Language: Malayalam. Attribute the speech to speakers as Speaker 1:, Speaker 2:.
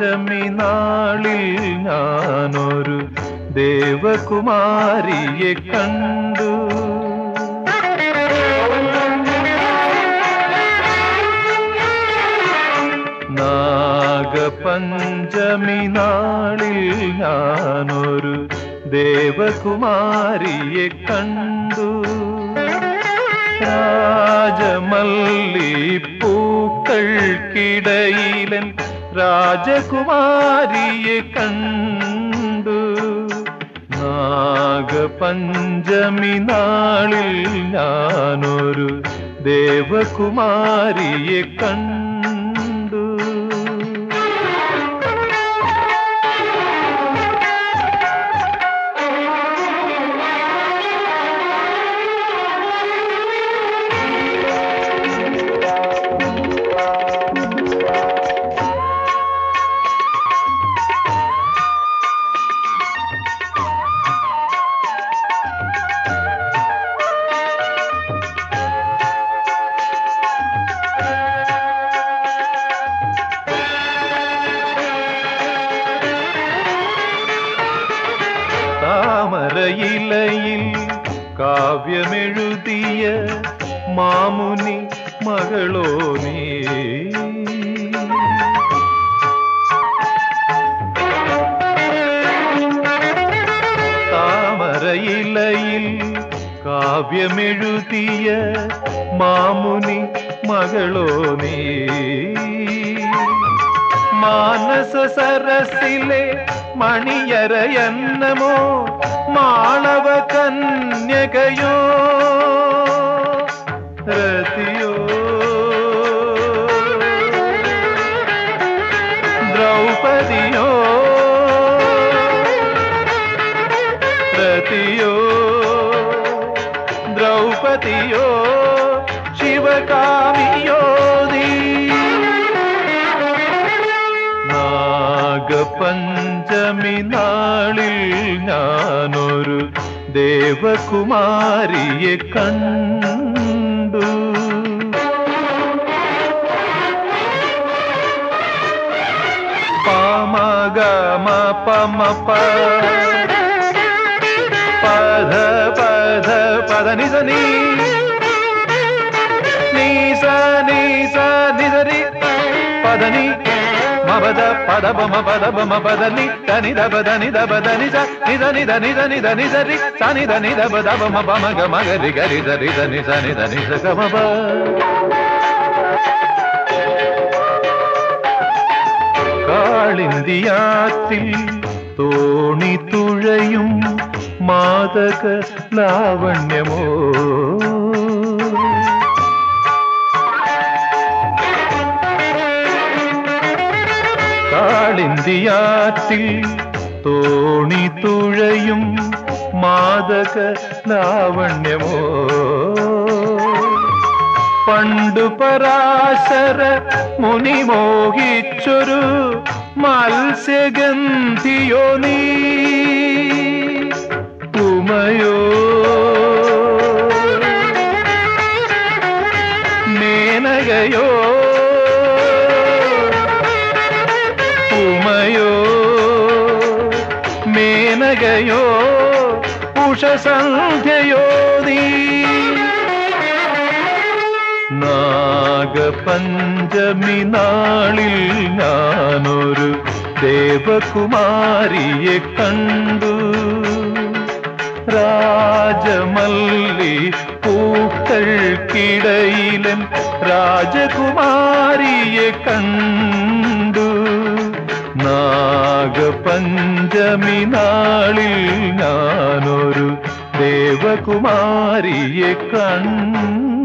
Speaker 1: പഞ്ചമി നാളിൽ ഞാനൊരു ദേവകുമാരിയെ കണ്ടു നാഗപഞ്ചമി നാളിൽ ഞാനൊരു ദേവകുമാരിയെ കണ്ടു രാജമല്ലി പൂക്കൾക്കിടയിലൻ രാജകുമാരിയെ കണ്ടു നാഗപഞ്ചമി നാളിൽ ഞാനൊരു ദേവകുമാരിയെ കണ്ടു താമരയിലയിൽ കാവ്യമെഴുതിയ മാമുനി മകളോ നീ താമരയിലയിൽ കാവ്യമെഴുതിയ മാമുനി മകളോ നീ മാനസ സരസിലെ മണിയരയന്നമോ മാളവ കന്യകയോ രതിയോ ദ്രൗപദിയോ രതിയോ ദ്രൗപദിയോ ശിവകാമിയോ നീ നാഗപഞ്ചമി നാളിൽ ഞാനൊരു ദേവകുമാരിയെ കണ്ടു പാമഗമ പമ പധ പധ പദ നിസ നീ നീസ നീസ നിസരി പദനി మబద పద బమ పద బమ పద ని దని దబ దని దబ దని స ని దని దని దని దని సరి సని దని దబ దబ మ బమ గ మగ రి గరి దరి దని సని దని స గమ బ കാളിന്തിയാത്തിൽ തോണി തുഴയും മാതക ലാവണ്യമോ കാളിന്തിയാറ്റിൽ തോണി തുഴയും മാതക ലാവണ്യമോ പണ്ടു പരാശര മുനി മോഹിച്ചൊരു മത്സ്യഗന്ധിയോ നീ ഉമയോ മേനകയോ ഉമയോ മേനകയോ ഉഷസന്ധ്യയോ നീ നാഗപഞ്ചമി നാളിൽ ഞാനൊരു ദേവകുമാരിയെ കണ്ടു രാജമല്ലി പൂക്കൾക്കിടയിലൻ രാജകുമാരിയെ കണ്ടു നാഗപഞ്ചമി നാളിൽ ഞാനൊരു ദേവകുമാരിയെ കണ്ടു